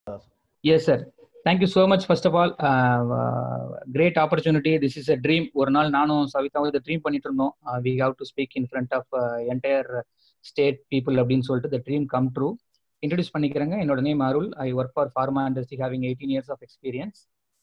Yes, sir. Thank you so much. First of all, uh, uh, great opportunity. This is a dream. ஒரு நாள் நானும் சவிதாவும் இதை dream பண்ணிட்டு இருந்தோம் we have to speak in front of entire state people அப்படின்னு சொல்லிட்டு the dream come true introduce பண்ணிக்கிறேங்க என்னோட name Arul I work for pharma industry having eighteen years of experience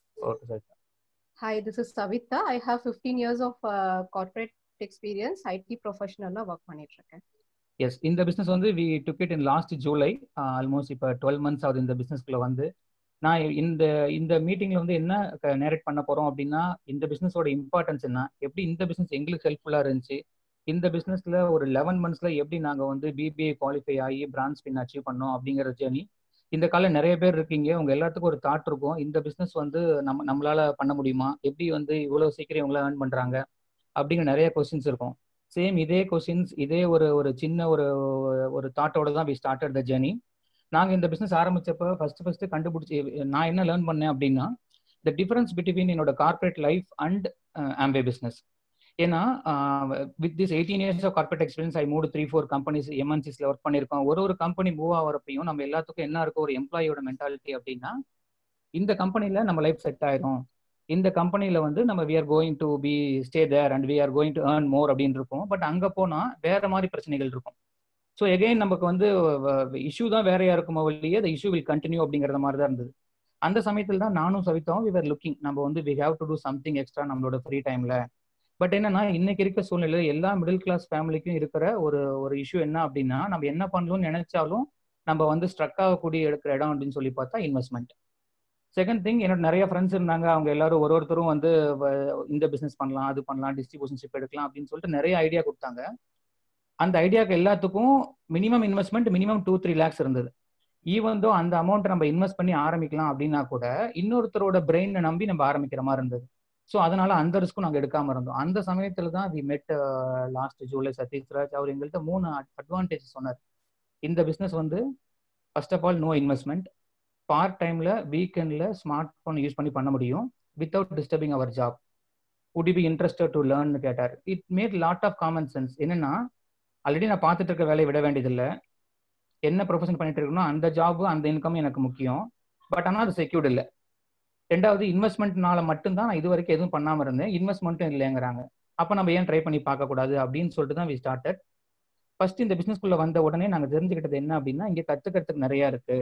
Hi, this is Savita. I have 15 years of uh, corporate experience. IT professional work பண்ணிட்டு இருக்கேன் S இந்த business வந்து we took it in last July almost இப்போ twelve months ஆகுது இந்த பிஸ்னஸ்க்குள்ள வந்து நான் இந்த இந்த மீட்டிங்ல வந்து என்ன நேரேட் பண்ண போறோம் அப்படின்னா இந்த பிசினஸோட இம்பார்ட்டன்ஸ் என்ன எப்படி இந்த பிசினஸ் எங்களுக்கு ஹெல்ப்ஃபுல்லா இருந்துச்சு இந்த பிசினஸ்ல ஒரு லெவன் மந்த்ஸ்ல எப்படி நாங்க வந்து பிபிஏ குவாலிஃபை ஆகி பிரான்ச் பின் அச்சீவ் பண்ணோம் அப்படிங்கிற ஜேர்னி இந்த காலம் நிறைய பேர் இருக்கீங்க உங்க எல்லாத்துக்கும் ஒரு தாட் இருக்கும் இந்த பிசினஸ் வந்து நம்ம நம்மளால பண்ண முடியுமா எப்படி வந்து இவ்வளவு சீக்கிரம் இவங்கள ஏர்ன் பண்றாங்க அப்படிங்கிற நிறைய கொஸ்டின்ஸ் இருக்கும் சேம் இதே கொஸ்டின்ஸ் இதே ஒரு ஒரு சின்ன ஒரு ஒரு தாட்டோட தான் வி ஸ்டார்டட் த ஜேர்னி நாங்கள் இந்த பிஸ்னஸ் ஆரம்பிச்சப்ப ஃபர்ஸ்ட் ஃபர்ஸ்ட் கண்டுபிடிச்சி நான் என்ன லேர்ன் பண்ணேன் அப்படின்னா த டிஃபரன்ஸ் பிட்வீன் என்னோட corporate life and Amway business ஏன்னா with this eighteen years of corporate experience I moved three four companies எம்என்சிஸ்ல ஒர்க் பண்ணியிருக்கோம் ஒரு ஒரு கம்பெனி மூவ் ஆகிறப்பையும் நம்ம எல்லாத்துக்கும் என்ன இருக்கும் ஒரு எம்ப்ளாயியோட மென்டாலிட்டி அப்படின்னா இந்த கம்பெனில நம்ம லைஃப் செட் ஆயிரும் இந்த கம்பெனில வந்து நம்ம we are going to be stay there and we are going to earn more அப்படின்னு இருக்கும் பட் அங்கே போனால் வேற மாதிரி பிரச்சனைகள் இருக்கும் ஸோ எகைன் நமக்கு வந்து இஷ்யூ தான் வேறையா இருக்குமோ இல்லையே த இஷ்யூ வில் கண்டினியூ அப்படிங்கிற மாதிரி தான் இருந்தது அந்த சமயத்தில் தான் நானும் சவித்தாவும் வி ஆர் லுக்கிங் நம்ம வந்து we have to do something extra நம்மளோட ஃப்ரீ டைம்ல பட் என்னன்னா இன்னைக்கு இருக்க சூழ்நிலை எல்லா மிடில் கிளாஸ் ஃபேமிலிக்கும் இருக்கிற ஒரு ஒரு இஷ்யூ என்ன அப்படின்னா நம்ம என்ன பண்ணணும்னு நினைச்சாலும் நம்ம வந்து ஸ்ட்ரக் ஆகக்கூடிய எடுக்கிற இடம் அப்படின்னு சொல்லி பார்த்தா இன்வெஸ்ட்மெண்ட் செகண்ட் திங் என்னோட நிறைய ஃப்ரெண்ட்ஸ் இருந்தாங்க அவங்க எல்லாரும் ஒரு ஒருத்தரும் வந்து இந்த பிசினஸ் பண்ணலாம் அது பண்ணலாம் டிஸ்ட்ரிபியூஷன்ஷிப் எடுக்கலாம் அப்படின்னு சொல்லிட்டு நிறைய ஐடியா கொடுத்தாங்க அந்த ஐடியாவுக்கு எல்லாத்துக்கும் minimum investment minimum two three lakhs இருந்தது ஈவன் தோ அந்த அமௌண்ட் நம்ம இன்வெஸ்ட் பண்ணி ஆரம்பிக்கலாம் அப்படின்னா கூட இன்னொருத்தரோட பிரெயினை நம்பி நம்ம ஆரம்பிக்கிற மாதிரி இருந்தது ஸோ அதனால அந்த ரிஸ்க்கும் நாங்கள் எடுக்காம இருந்தோம் அந்த சமயத்துல தான் வி மெட் லாஸ்ட் ஜூலை சதீஷ்ராஜ் அவர் எங்கள்கிட்ட மூணு அட்வான்டேஜ் சொன்னார் இந்த பிஸ்னஸ் வந்து first of all no investment part டைம்ல வீக்கெண்ட்ல ஸ்மார்ட் ஃபோன் யூஸ் பண்ணி பண்ண முடியும் without disturbing our job would be interested to learn கேட்டார் it made lot of common sense என்னன்னா ஆல்ரெடி நான் பார்த்துட்டு இருக்க வேலையை விட வேண்டியதில்லை என்ன ப்ரொஃபஷன் பண்ணிட்டு இருக்கணும் அந்த ஜாப் அந்த இன்கம் எனக்கு முக்கியம் பட் ஆனால் அது செக்யூர்ட் இல்லை ரெண்டாவது இன்வெஸ்ட்மெண்ட்னால மட்டும்தான் நான் இது வரைக்கும் எதுவும் பண்ணாமல் இருந்தேன் இன்வெஸ்ட்மெண்ட்டும் இல்லைங்கிறாங்க அப்போ நம்ம ஏன் ட்ரை பண்ணி பார்க்கக்கூடாது அப்படின்னு சொல்லிட்டு தான் வி ஸ்டார்டட் ஃபர்ஸ்ட் இந்த பிஸ்னஸ்குள்ள வந்த உடனே நாங்கள் தெரிஞ்சுக்கிட்டது என்ன அப்படின்னா இங்கே கற்றுக்கிறதுக்கு நிறைய இருக்கு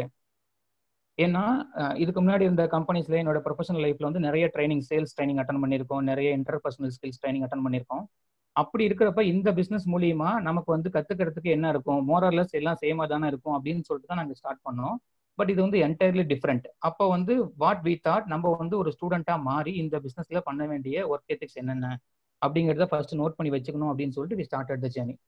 ஏன்னா இதுக்கு முன்னாடி இருந்த கம்பெனிஸ்ல என்னோட ப்ரொஃபஷனல் லைஃப்ல வந்து நிறைய ட்ரைனிங் சேல்ஸ் ட்ரைனிங் அட்டன் பண்ணியிருக்கோம் நிறைய இன்டர்பர்சனல் ஸ்கில்ஸ் ட்ரைனிங் அட்டன் பண்ணியிருக்கோம் அப்படி இருக்கிறப்ப இந்த பிசினஸ் மூலியமா நமக்கு வந்து கத்துக்கிறதுக்கு என்ன இருக்கும் மோரர்லெஸ் எல்லாம் சேமா தானே இருக்கும் அப்படின்னு சொல்லிட்டு தான் நாங்கள் ஸ்டார்ட் பண்ணோம் பட் இது வந்து என்டையர்லி டிஃப்ரெண்ட் அப்போ வந்து வாட் வி தாட் நம்ம வந்து ஒரு ஸ்டூடெண்டா மாறி இந்த பிசினஸ்ல பண்ண வேண்டிய ஒர்க் எத்திக்ஸ் என்னென்ன அப்படிங்கிறத ஃபர்ஸ்ட் நோட் பண்ணி வச்சுக்கணும் அப்படின்னு சொல்லிட்டு வி ஸ்டார்ட் த ஜேர்னி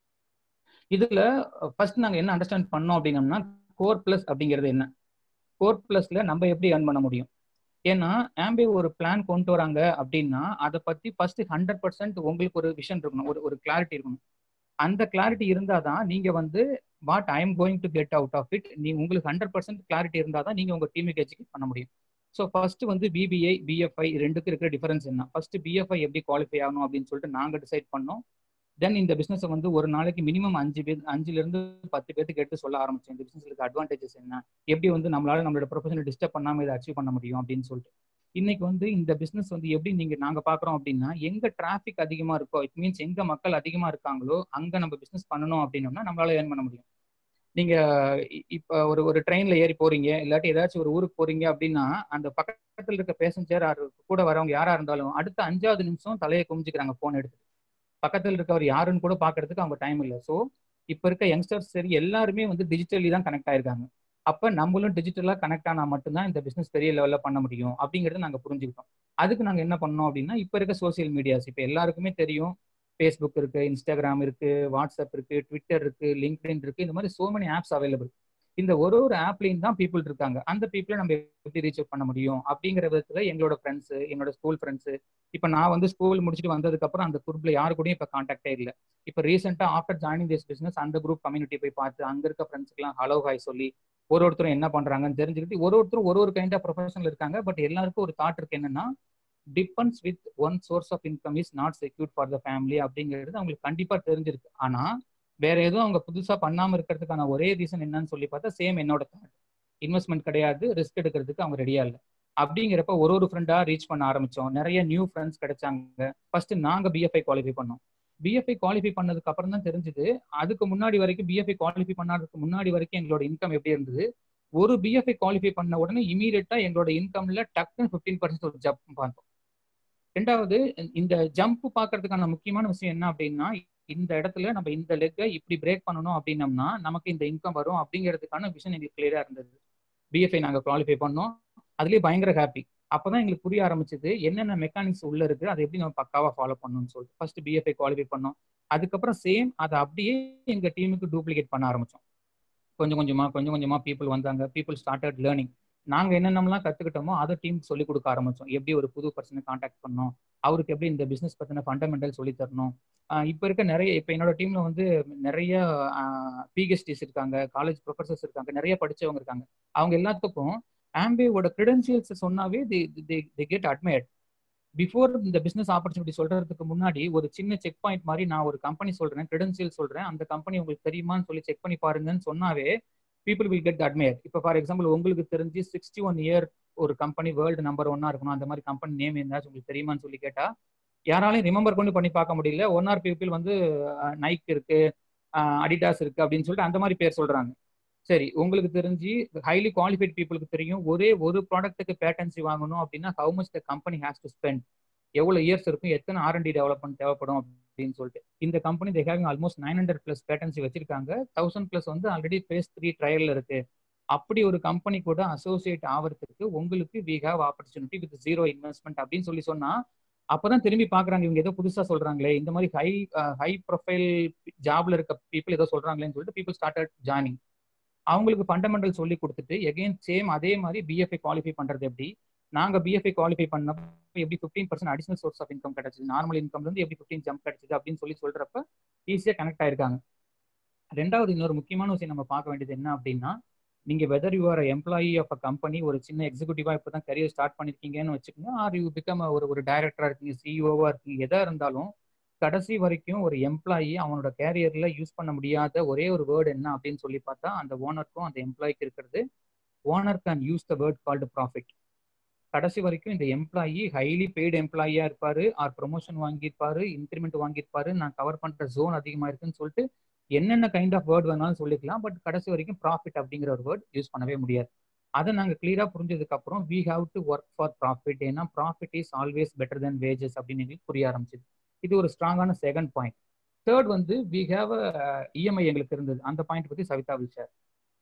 இதுல ஃபர்ஸ்ட் நாங்க என்ன அண்டர்ஸ்டாண்ட் பண்ணோம் அப்படின்னம்னா கோர் பிளஸ் அப்படிங்கிறது என்ன கோர் பிளஸ்ல நம்ம எப்படி ஏர்ன் பண்ண முடியும் ஏன்னா ஆம்பே ஒரு பிளான் கொண்டு வராங்க அப்படின்னா அதை பத்தி ஃபர்ஸ்ட் ஹண்ட்ரட் பர்சன்ட் உங்களுக்கு ஒரு விஷன் இருக்கணும் ஒரு ஒரு கிளாரிட்டி இருக்கணும் அந்த கிளாரிட்டி இருந்தால் தான் நீங்க வந்து what I am going to get out of it நீங்க உங்களுக்கு ஹண்ட்ரட் பர்சன்ட் கிளாரிட்டி இருந்தால் தான் நீங்க உங்க டீமுக்கு எஜுகேட் பண்ண முடியும் ஸோ ஃபர்ஸ்ட் வந்து பிபிஐ பிஎஃப்ஐ ரெண்டுக்கு இருக்கிற டிஃபரன்ஸ் என்ன ஃபர்ஸ்ட் பிஎஃப்ஐ எப்படி குவாலிஃபை ஆகணும் அப்படின்னு சொல்லிட்டு நாங்க டிசைட் பண்ணோம் தென் இந்த பிசினஸ் வந்து ஒரு நாளைக்கு மினிமம் அஞ்சு பேர் அஞ்சுல இருந்து பத்து பேருக்கு எடுத்து சொல்ல ஆரம்பிச்சோம் இந்த பிசினஸ்க்கு அட்வான்டேஜஸ் என்ன எப்படி வந்து நம்மளால நம்மளோட ப்ரொஃபஷனை டிஸ்டர்ப் பண்ணாம இதை அச்சீவ் பண்ண முடியும் அப்படின்னு சொல்லிட்டு இன்னைக்கு வந்து இந்த பிசினஸ் வந்து எப்படி நீங்க நாங்க பாக்குறோம் அப்படின்னா எங்க டிராபிக் அதிகமா இருக்கோ இட் மீன்ஸ் எங்க மக்கள் அதிகமா இருக்காங்களோ அங்க நம்ம பிசினஸ் பண்ணணும் அப்படின்னோம்னா நம்மளால ஏர்ன் பண்ண முடியும் நீங்க இப்ப ஒரு ஒரு ட்ரெயின்ல ஏறி போறீங்க இல்லாட்டி ஏதாச்சும் ஒரு ஊருக்கு போறீங்க அப்படின்னா அந்த பக்கத்துல இருக்க பேசஞ்சர் கூட வரவங்க யாரா இருந்தாலும் அடுத்த அஞ்சாவது நிமிஷம் தலையை குமிஞ்சுக்கிறாங்க போன் எடுத்து பக்கத்தில் இருக்கவர் யாருன்னு கூட பாக்குறதுக்கு அவங்க டைம் இல்லை ஸோ இப்போ இருக்க யங்ஸ்டர்ஸ் சரி எல்லாருமே வந்து டிஜிட்டலி தான் கனெக்ட் ஆயிருக்காங்க அப்ப நம்மளும் டிஜிட்டலா கனெக்ட் ஆனா மட்டும்தான் இந்த பிசினஸ் பெரிய லெவல்ல பண்ண முடியும் அப்படிங்கறத நாங்க புரிஞ்சுக்கிட்டோம் அதுக்கு நாங்க என்ன பண்ணோம் அப்படின்னா இப்ப இருக்க சோசியல் மீடியாஸ் இப்ப எல்லாருக்குமே தெரியும் ஃபேஸ்புக் இருக்கு இன்ஸ்டாகிராம் இருக்கு வாட்ஸ்அப் இருக்கு ட்விட்டர் இருக்கு லிங்க்டின் இருக்கு இந்த மாதிரி சோ மெனி ஆப்ஸ் அவைலபிள் இந்த ஒரு ஒரு ஆப்லையும் தான் பீப்புள் இருக்காங்க அந்த பீப்புளை நம்ம எப்படி ரீச் அவுட் பண்ண முடியும் அப்படிங்கிற விதத்துல எங்களோட ஃப்ரெண்ட்ஸ் என்னோட ஸ்கூல் ஃப்ரெண்ட்ஸ் இப்ப நான் வந்து ஸ்கூல் முடிச்சுட்டு வந்ததுக்கு அப்புறம் அந்த குரூப்ல யாரு கூடயும் இப்ப கான்டாக்டே இல்லை இப்ப ரீசெண்டா ஆஃப்டர் ஜாயினிங் திஸ் பிசினஸ் அந்த குரூப் கம்யூனிட்டி போய் பார்த்து அங்க இருக்க ஃப்ரெண்ட்ஸ்க்குலாம் ஹலோ ஹாய் சொல்லி ஒரு ஒருத்தரும் என்ன பண்றாங்கன்னு தெரிஞ்சுக்கிட்டு ஒரு ஒருத்தரும் ஒரு ஒரு கைண்ட் ஆஃப் ப்ரொஃபஷனல் இருக்காங்க பட் எல்லாருக்கும் ஒரு தாட் இருக்கு என்னன்னா depends with one source of income is not secure for the family அப்படிங்கிறது அவங்களுக்கு கண்டிப்பா தெரிஞ்சிருக்கு ஆனா வேற எதுவும் அவங்க புதுசா பண்ணாம இருக்கிறதுக்கான ஒரே ரீசன் என்னன்னு சொல்லி பார்த்தா சேம் என்னோட தாட் இன்வெஸ்ட்மெண்ட் கிடையாது ரிஸ்க் எடுக்கிறதுக்கு அவங்க ரெடியா இல்லை அப்படிங்கிறப்ப ஒரு ஒரு ஃப்ரெண்டா ரீச் பண்ண ஆரம்பிச்சோம் நிறைய நியூ ஃப்ரெண்ட்ஸ் கிடைச்சாங்க ஃபர்ஸ்ட் நாங்க பிஎஃப்ஐ குவாலிஃபை பண்ணோம் பிஎஃப்ஐ குவாலிஃபை பண்ணதுக்கு அப்புறம் தான் தெரிஞ்சது அதுக்கு முன்னாடி வரைக்கும் பிஎஃப்ஐ குவாலிஃபை பண்ணாததுக்கு முன்னாடி வரைக்கும் எங்களோட இன்கம் எப்படி இருந்தது ஒரு பிஎஃப்ஐ குவாலிஃபை பண்ண உடனே இமீடியட்டா எங்களோட இன்கம்ல டக்குன்னு ஃபிஃப்டீன் பர்சன்ட் ஒரு ஜம்ப் பார்த்தோம் ரெண்டாவது இந்த ஜம்ப் பார்க்கறதுக்கான முக்கியமான விஷயம் என்ன அப்படின்னா இந்த இடத்துல நம்ம இந்த லெக்கை இப்படி பிரேக் பண்ணணும் அப்படின்னம்னா நமக்கு இந்த இன்கம் வரும் அப்படிங்கிறதுக்கான விஷயம் எங்களுக்கு கிளியரா இருந்தது பிஎஃப்ஐ நாங்கள் குவாலிஃபை பண்ணோம் அதுலேயே பயங்கர ஹாப்பி அப்பதான் எங்களுக்கு புரிய ஆரம்பிச்சது என்னென்ன மெக்கானிக்ஸ் உள்ள இருக்கு அதை எப்படி நம்ம பக்காவா ஃபாலோ பண்ணணும்னு சொல்லிட்டு ஃபர்ஸ்ட் பிஎஃப்ஐ குவாலிஃபை பண்ணோம் அதுக்கப்புறம் சேம் அதை அப்படியே எங்க டீமுக்கு டூப்ளிகேட் பண்ண ஆரம்பிச்சோம் கொஞ்சம் கொஞ்சமா கொஞ்சம் கொஞ்சமா பீப்புள் வந்தாங்க பீப்புள் ஸ்டார்டட் லேர்னிங் நாங்க என்னென்னலாம் கத்துக்கிட்டோமோ அதை டீம் சொல்லி கொடுக்க ஆரம்பிச்சோம் எப்படி ஒரு புது பர்சனை கான்டாக்ட் பண்ணணும் அவருக்கு எப்படி இந்த பிசினஸ் பத்தின ஃபண்டமெண்டல் சொல்லி தரணும் இப்போ இருக்க நிறைய இப்போ என்னோட டீம்ல வந்து நிறைய பிஹெச்டிஸ் இருக்காங்க காலேஜ் ப்ரொஃபசர்ஸ் இருக்காங்க நிறைய படிச்சவங்க இருக்காங்க அவங்க எல்லாத்துக்கும் ஆம்பேவோட கிரெடென்சியல்ஸ் சொன்னாவே தி கெட் அட்மையர்ட் பிஃபோர் இந்த பிசினஸ் ஆப்பர்ச்சுனிட்டி சொல்றதுக்கு முன்னாடி ஒரு சின்ன செக் பாயிண்ட் மாதிரி நான் ஒரு கம்பெனி சொல்றேன் கிரெடென்சியல் சொல்றேன் அந்த கம்பெனி உங்களுக்கு தெரியுமான்னு சொல்லி செக் பண்ணி பாருங்கன்னு சொன்னாவே பீப்புள் வில் கெட் அட்மையர் இப்போ ஃபார் எக்ஸாம்பிள் உங்களுக்கு தெரிஞ்சு சிக்ஸ்டி ஒன் இயர் ஒரு கம்பெனி வேர்ல்டு நம்பர் ஒன்னா இருக்கணும் அந்த மாதிரி கம்பெனி நேம் என்னாச்சும் உங்களுக்கு தெரியுமான்னு சொல்லி கேட்டா யாராலையும் ரிமெம்பர் கொண்டு பண்ணி பார்க்க முடியல ஒன் ஆர் பீப்புள் வந்து நைக் இருக்கு அடிடாஸ் இருக்கு அப்படின்னு சொல்லிட்டு அந்த மாதிரி பேர் சொல்றாங்க சரி உங்களுக்கு தெரிஞ்சு ஹைலி குவாலிஃபைட் பீப்புளுக்கு தெரியும் ஒரே ஒரு ப்ராடக்ட்டுக்கு பேட்டன்சி வாங்கணும் அப்படின்னா how much the company has to spend எவ்வளவு இயர்ஸ் இருக்கும் எத்தனை ஆர்என்டி டெவலப்மெண்ட் தேவைப்படும் அப்படின்னு சொல்லிட்டு இந்த company they having almost nine hundred plus patents வச்சிருக்காங்க தௌசண்ட் பிளஸ் வந்து ஆல்ரெடி ஃபேஸ் த்ரீ ட்ரையல்ல இருக்கு அப்படி ஒரு கம்பெனி கூட அசோசியேட் ஆகிறதுக்கு உங்களுக்கு we have opportunity with zero investment அப்படின்னு சொல்லி சொன்னா அப்பதான் திரும்பி பாக்குறாங்க இவங்க ஏதோ புதுசா சொல்றாங்களே இந்த மாதிரி ஹை ஹை ப்ரொஃபைல் ஜாப்ல இருக்க பீப்புள் ஏதோ சொல்றாங்களேன்னு சொல்லிட்டு பீப்புள் ஸ்டார்டட் ஜாயினிங் அவங்களுக்கு ஃபண்டமெண்டல் சொல்லி கொடுத்துட்டு எகைன் சேம் அதே மாதிரி பிஎஃப்ஐ குவாலிஃபை பண்றது எப்படி நாங்க பிஎஃப்ஐ குவாலிஃபை பண்ணப்ப எப்படி fifteen percent additional source of income கிடைச்சது நார்மல் இன்கம்ல இருந்து எப்படி ஃபிஃப்டீன் ஜம்ப் கிடைச்சது அப்படின்னு சொல்லி சொல்றப்ப ஈஸியா கனெக்ட் ஆயிருக்காங்க ரெண்டாவது இன்னொரு முக்கியமான விஷயம் நம்ம பார்க்க வேண்டியது என்ன அப்படின்னா நீங்க whether you are employee of a company ஒரு சின்ன எக்ஸிகூட்டிவா இப்பதான் கரியர் ஸ்டார்ட் பண்ணிருக்கீங்கன்னு வச்சுக்கோங்க ஆர் யூ பிகம் ஒரு ஒரு டைரக்டரா இருக்கீங்க சிஇஓவா இருக்கீங்க எதா இருந்தாலும் கடைசி வரைக்கும் ஒரு எம்ப்ளாயி அவனோட கேரியர்ல யூஸ் பண்ண முடியாத ஒரே ஒரு வேர்டு என்ன அப்படின்னு சொல்லி பார்த்தா அந்த ஓனருக்கும் அந்த எம்ப்ளாய்க்கு இருக்கிறது owner can use the word called profit கடைசி வரைக்கும் இந்த எம்ப்ளாயி ஹைலி பெய்டு எம்ப்ளாயியா இருப்பாரு ஆர் ப்ரொமோஷன் வாங்கியிருப்பாரு இன்க்ரிமெண்ட் வாங்கியிருப்பாரு நான் கவர் பண்ற ஜோன் அதிகமா இருக்குன்னு சொல்லிட்டு என்னென்ன கைண்ட் ஆஃப் வேர்ட் வேணாலும் சொல்லிக்கலாம் பட் கடைசி வரைக்கும் ப்ராஃபிட் அப்படிங்கிற ஒரு வேர்ட் யூஸ் பண்ணவே முடியாது அதை நாங்கள் கிளியரா புரிஞ்சதுக்கு அப்புறம் we have to work for profit ஏன்னா profit is always better than wages அப்படின்னு எங்களுக்கு புரிய ஆரம்பிச்சது இது ஒரு ஸ்ட்ராங்கான செகண்ட் பாயிண்ட் தேர்ட் வந்து வி ஹாவ் இஎம்ஐ எங்களுக்கு இருந்தது அந்த பாயிண்ட் பத்தி Savitha will share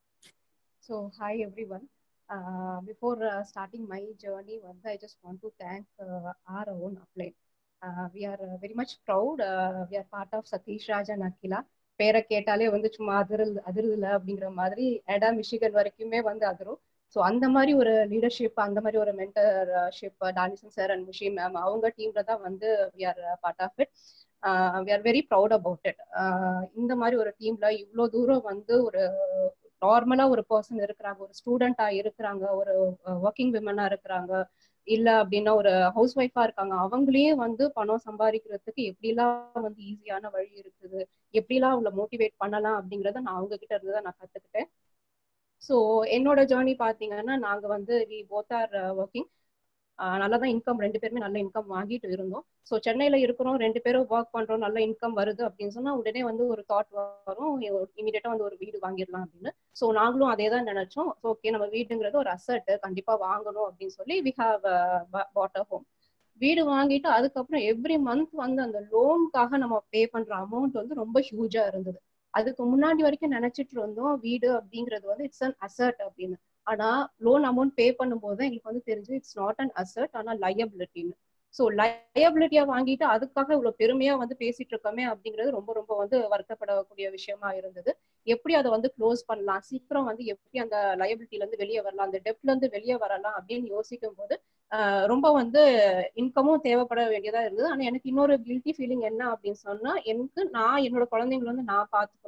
so hi everyone before starting my journey வந்து I just want to thank our own upline we are very much proud we are part of Satish Raj and Akila பேரை கேட்டாலே வந்து சும்மா அதிரல் அதிருதுல அப்படிங்கிற மாதிரி எடா மிஷிகன் வரைக்குமே வந்து அதிரும் ஸோ அந்த மாதிரி ஒரு லீடர்ஷிப் அந்த மாதிரி ஒரு மென்டர்ஷிப் டானிசன் சார் அண்ட் முஷி மேம் அவங்க டீம்ல தான் வந்து we are part of it we are very proud about it இந்த மாதிரி ஒரு டீம்ல இவ்வளோ தூரம் வந்து ஒரு நார்மலா ஒரு பர்சன் இருக்கிறாங்க ஒரு ஸ்டூடெண்டா இருக்கிறாங்க ஒரு ஒர்க்கிங் விமனா இருக்கிறாங்க இல்ல அப்படின்னா ஒரு ஹவுஸ் ஒய்ஃபா இருக்காங்க அவங்களையே வந்து பணம் சம்பாதிக்கிறதுக்கு எப்படிலாம் வந்து ஈஸியான வழி இருக்குது எப்படிலாம் அவங்கள மோட்டிவேட் பண்ணலாம் அப்படிங்கறத நான் அவங்க கிட்ட இருந்து தான் நான் கத்துக்கிட்டேன் ஸோ என்னோட ஜேர்னி பார்த்தீங்கன்னா நாங்கள் வந்து வி போத் ஆர் ஒர்க்கிங் நல்லா தான் இன்கம் ரெண்டு பேருமே நல்ல இன்கம் வாங்கிட்டு இருந்தோம் ஸோ சென்னையில் இருக்கிறோம் ரெண்டு பேரும் ஒர்க் பண்ணுறோம் நல்ல இன்கம் வருது அப்படின்னு சொன்னால் உடனே வந்து ஒரு தாட் வரும் இமீடியட்டாக வந்து ஒரு வீடு வாங்கிடலாம் அப்படின்னு ஸோ நாங்களும் அதே தான் நினைச்சோம் ஓகே நம்ம வீடுங்கிறது ஒரு அசட் கண்டிப்பாக வாங்கணும் அப்படின்னு சொல்லி we have bought a home வீடு வாங்கிட்டு அதுக்கப்புறம் எவ்ரி மந்த் வந்து அந்த லோனுக்காக நம்ம பே பண்ற அமௌண்ட் வந்து ரொம்ப ஹியூஜா இருந்தது அதுக்கு முன்னாடி வரைக்கும் நினைச்சிட்டு இருந்தோம் வீடு அப்படிங்கிறது வந்து இட்ஸ் அன் அசர்ட் அப்படின்னு ஆனா லோன் அமௌண்ட் பே பண்ணும்போது தான் எங்களுக்கு வந்து தெரிஞ்சு இட்ஸ் நாட் அன் அசர்ட் ஆனா லயபிலிட்டின்னு ஸோ லயபிலிட்டியா வாங்கிட்டு அதுக்காக இவ்வளவு பெருமையா வந்து பேசிட்டு இருக்கோமே அப்படிங்கிறது ரொம்ப ரொம்ப வந்து வருத்தப்படக்கூடிய விஷயமா இருந்தது எப்படி அதை வந்து க்ளோஸ் பண்ணலாம் சீக்கிரம் வந்து எப்படி அந்த லயபிலிட்டில இருந்து வெளியே வரலாம் அந்த டெப்ல இருந்து வெளியே வரலாம் அப்படின்னு யோசிக்கும் போது ரொம்ப வந்து இன்கமும் தேவைப்பட வேண்டியதா இருந்தது ஆனா எனக்கு இன்னொரு கில்ட்டி ஃபீலிங் என்ன அப்படின்னு சொன்னா எனக்கு நான் என்னோட குழந்தைங்களை வந்து நான் பாத்துக்கணும்